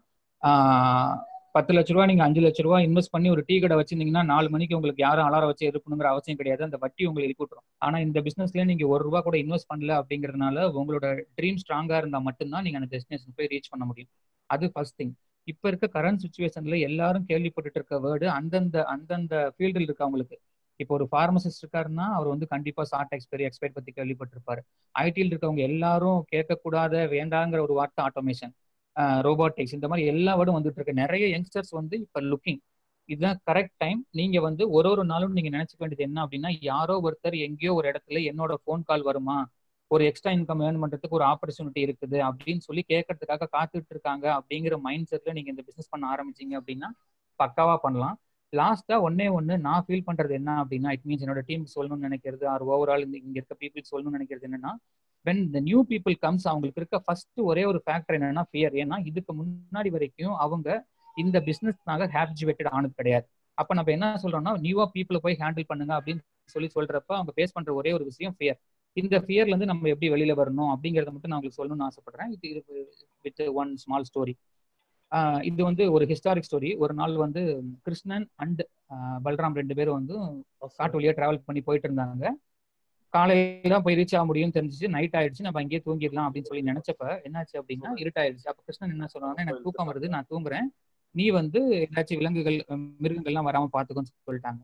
பத்து லட்ச ரூபா நீங்க அஞ்சு லட்ச ரூபா இன்வெஸ்ட் பண்ணி ஒரு டீ கடை வச்சிருந்தீங்கன்னா நாலு மணிக்கு உங்களுக்கு யாரும் அலாரம் வச்சு இருக்கணுங்கிற அவசியம் கிடையாது அந்த வட்டி உங்களை எழுப்பி விட்டுரும் ஆனா இந்த பிசினஸ்ல நீங்க ஒரு ரூபா கூட இன்வெஸ்ட் பண்ணல அப்படிங்கறதுனால உங்களோட ட்ரீம் ஸ்ட்ராங்கா இருந்தா மட்டும்தான் நீங்க அந்த டெஸ்டினேஷன் போய் ரீச் பண்ண முடியும் அது ஃபர்ஸ்ட் திங் இப்ப இருக்க கரண்ட் சுச்சுவேஷன்ல எல்லாரும் கேள்விப்பட்டுட்டு இருக்க வேர்டு அந்தந்த அந்தந்த ஃபீல்டில் இருக்கவங்களுக்கு இப்போ ஒரு ஃபார்மசிஸ்ட் இருக்காருன்னா அவர் வந்து கண்டிப்பா ஷார்ட் எக்ஸ்பைரி எக்ஸ்பைர் பத்தி கேள்விப்பட்டிருப்பாரு ஐடியில் இருக்கவங்க எல்லாரும் கேட்கக்கூடாத வேண்டாங்கிற ஒரு வார்த்தை ஆட்டோமேஷன் ரோபோட்டிக்ஸ் இந்த மாதிரி எல்லா வேர்டும் வந்துட்டு இருக்கு நிறைய யங்ஸ்டர்ஸ் வந்து இப்ப லுக்கிங் இதுதான் கரெக்ட் டைம் நீங்க வந்து ஒரு ஒரு நாளும் நீங்க நினைச்சுக்க வேண்டியது என்ன அப்படின்னா யாரோ ஒருத்தர் எங்கேயோ ஒரு இடத்துல என்னோட ஃபோன் கால் வருமா ஒரு எக்ஸ்ட்ரா இன்கம் ஏர்ன் பண்றதுக்கு ஒரு ஆப்பர்ச்சுனிட்டி இருக்குது அப்படின்னு சொல்லி கேட்கறதுக்காக காத்துட்டு இருக்காங்க அப்படிங்கிற மைண்ட் செட்ல நீங்க இந்த பிசினஸ் பண்ண ஆரம்பிச்சீங்க அப்படின்னா பக்காவா பண்ணலாம் லாஸ்டா ஒன்னே ஒன்னு நான் ஃபீல் பண்றது என்ன அப்படின்னா இட் மீன்ஸ் என்னோட டீம் சொல்லணும்னு நினைக்கிறது ஆர் ஓவரால் இந்த இங்க இருக்க பீப்புள் சொல்லணும்னு நினைக்கிறது என்னன்னா when the new people comes அவங்களுக்கு இருக்க ஃபர்ஸ்ட் ஒரே ஒரு ஃபேக்டர் என்னன்னா ஃபியர் ஏன்னா இதுக்கு முன்னாடி வரைக்கும் அவங்க இந்த பிசினஸ்னாக ஹேப்ஜுவேட்டட் ஆனது கிடையாது அப்ப நம்ம என்ன சொல்றோம்னா நியூவா பீப்புளை போய் ஹேண்டில் பண்ணுங்க அப்படின்னு சொல்லி சொல்றப்ப அவங்க ஃபேஸ் பண்ற ஒரே ஒரு விஷயம் ஃபியர் இந்த ஃபியர்ல இருந்து நம்ம எப்படி வெளியில வரணும் அப்படிங்கறத மட்டும் நான் உங்களுக்கு சொல்லணும்னு ஆசைப்படுறேன் இது இது வித் ஒன் ஸ்மால் ஸ்டோரி இது வந்து ஒரு ஹிஸ்டாரிக் ஸ்டோரி ஒரு நாள் வந்து கிருஷ்ணன் அண்ட் பல்ராம் ரெண்டு பேரும் வந்து காட்டு வழியா டிராவல் பண்ணி போயிட்டு இருந்தாங்க காலையில தான் போய் ரீச் ஆக முடியும்னு தெரிஞ்சிச்சு நைட் ஆயிடுச்சு நம்ம அங்கேயே தூங்கிடலாம் அப்படின்னு சொல்லி நினைச்சப்ப என்னாச்சு அப்படின்னா இருட்டாயிடுச்சு அப்ப கிருஷ்ணன் என்ன சொல்றாங்கன்னா எனக்கு தூக்கம் வருது நான் தூங்குறேன் நீ வந்து ஏதாச்சும் விலங்குகள் மிருகங்கள்லாம் வராம பாத்துக்கோன்னு சொல்லிட்டாங்க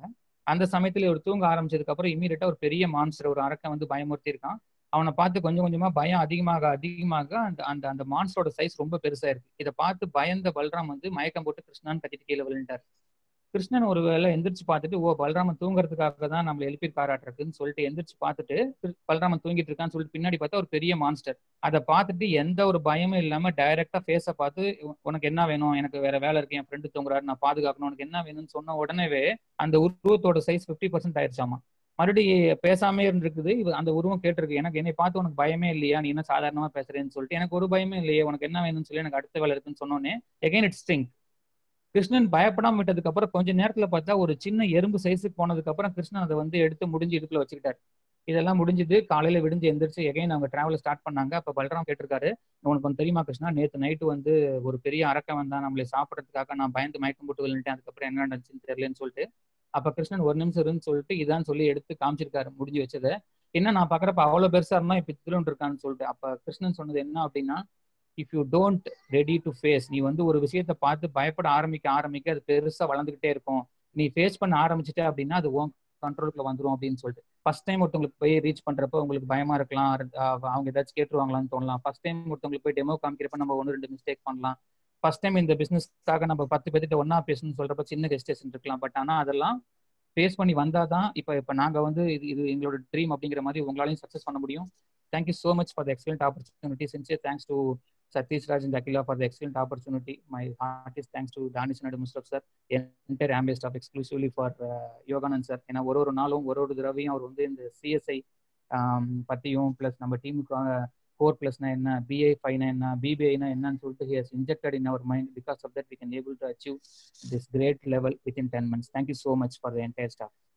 அந்த சமயத்துல ஒரு தூங்க ஆரம்பிச்சதுக்கு அப்புறம் இமீடியட்டா ஒரு பெரிய மான்ஸ்டர் ஒரு அரக்கன் வந்து பயமுறுத்தி இருக்கான் அவனை பார்த்து கொஞ்சம் கொஞ்சமா பயம் அதிகமாக அதிகமாக அந்த அந்த அந்த மான்ஸ்டரோட சைஸ் ரொம்ப பெருசா இருக்கு இதை பார்த்து பயந்த பல்ராம் வந்து மயக்கம் போட்டு கிருஷ்ணான்னு கத்திட்டு கீழே விழுந்துட்டார் கிருஷ்ணன் ஒரு வேலை எந்திரிச்சு பார்த்துட்டு ஓ பல்ராமன் தூங்குறதுக்காக தான் நம்மளை எழுப்பியிருக்காராட்டுருக்குன்னு சொல்லிட்டு எந்திரிச்சு பார்த்துட்டு பல்ராமன் தூங்கிட்டு இருக்கான்னு சொல்லிட்டு பின்னாடி பார்த்தா ஒரு பெரிய மான்ஸ்டர் அதை பார்த்துட்டு எந்த ஒரு பயமும் இல்லாம டைரக்டா ஃபேஸை பார்த்து உனக்கு என்ன வேணும் எனக்கு வேற வேலை இருக்கு என் ஃப்ரெண்டு தூங்குறாரு நான் பாதுகாக்கணும் உனக்கு என்ன வேணும்னு சொன்ன உடனேவே அந்த உருவத்தோட சைஸ் ஃபிஃப்டி பர்சன்ட் ஆயிடுச்சாமா மறுபடியும் பேசாமே இருந்திருக்குது அந்த உருவம் கேட்டிருக்கு எனக்கு என்னை பார்த்து உனக்கு பயமே இல்லையா நீ என்ன சாதாரணமா பேசுறேன்னு சொல்லிட்டு எனக்கு ஒரு பயமே இல்லையே உனக்கு என்ன வேணும்னு சொல்லி எனக்கு அடுத்த வேலை இருக்குன்னு சொன்னோன்னே எகைன் இட்ஸ் ஸ்டிங் கிருஷ்ணன் பயப்படாம விட்டதுக்கு அப்புறம் கொஞ்ச நேரத்துல பார்த்தா ஒரு சின்ன எறும்பு சைஸுக்கு போனதுக்கு அப்புறம் கிருஷ்ணன் அதை வந்து எடுத்து முடிஞ்சு இடுப்புல வச்சுக்கிட்டாரு இதெல்லாம் முடிஞ்சது காலையில விடிஞ்சு எந்திரிச்சு எகைன் அவங்க டிராவல் ஸ்டார்ட் பண்ணாங்க அப்ப பல்ராம் கேட்டிருக்காரு உனக்கு வந்து தெரியுமா கிருஷ்ணா நேற்று நைட்டு வந்து ஒரு பெரிய அரக்கம் வந்தா நம்மளை சாப்பிட்றதுக்காக நான் பயந்து மயக்கம் போட்டு விழுந்துட்டேன் அதுக்கப்புறம் என்ன நடந்துச்சுன்னு தெரியலன்னு சொல்லிட்டு அப்ப கிருஷ்ணன் ஒரு நிமிஷம் இருந்து சொல்லிட்டு இதான் சொல்லி எடுத்து காமிச்சிருக்காரு முடிஞ்சு வச்சதை என்ன நான் பாக்குறப்ப அவ்வளவு பெருசா இருந்தா இப்ப இத்திலும் இருக்கான்னு சொல்லிட்டு அப்ப கிருஷ்ணன் சொன்னது என்ன அப்படின்னா if you don't ready to face நீ வந்து ஒரு விஷயத்த பார்த்து பயப்பட ஆரம்பிக்க ஆரம்பிக்க அது பெருசா வளர்ந்துகிட்டே இருக்கும் நீ ஃபேஸ் பண்ண ஆரம்பிச்சிட்ட அப்படின்னா அது உன் கண்ட்ரோலுக்குள்ள வந்துடும் அப்படின்னு சொல்லிட்டு ஃபர்ஸ்ட் டைம் ஒருத்தவங்களுக்கு போய் ரீச் பண்றப்ப உங்களுக்கு பயமா இருக்கலாம் அவங்க ஏதாச்சும் கேட்டுருவாங்களான்னு தோணலாம் ஃபர்ஸ்ட் டைம் ஒருத்தவங்களுக்கு போய் டெமோ காமிக்கிறப்ப நம்ம ஒன்று ரெண்டு மிஸ்டேக் பண்ணலாம் ஃபர்ஸ்ட் டைம் இந்த பிசினஸ்க்காக நம்ம பத்து பேர்த்திட்ட ஒன்னா பேசணும்னு சொல்றப்ப சின்ன ஹெஸ்டேஷன் இருக்கலாம் பட் ஆனா அதெல்லாம் ஃபேஸ் பண்ணி வந்தாதான் இப்போ இப்போ நாங்க வந்து இது இது எங்களோட ட்ரீம் அப்படிங்கிற மாதிரி உங்களாலையும் சக்ஸஸ் பண்ண முடியும் thank you so much for the excellent opportunity sincere thanks to Satish Raj and Akila for the excellent opportunity. My heartiest thanks to Danish Nadu Mustaf sir, entire Ambay staff exclusively for uh, Yoganand sir. ஏன்னா ஒரு ஒரு நாளும் ஒரு ஒரு தடவையும் அவர் வந்து இந்த CSI பற்றியும் ப்ளஸ் நம்ம டீமுக்காக கோர் ப்ளஸ்னா என்ன பிஐ ஃபைனா என்ன பிபிஐனா என்னன்னு சொல்லிட்டு he has injected in our mind because of that we can able to achieve this great level within ten months thank you so much for the entire staff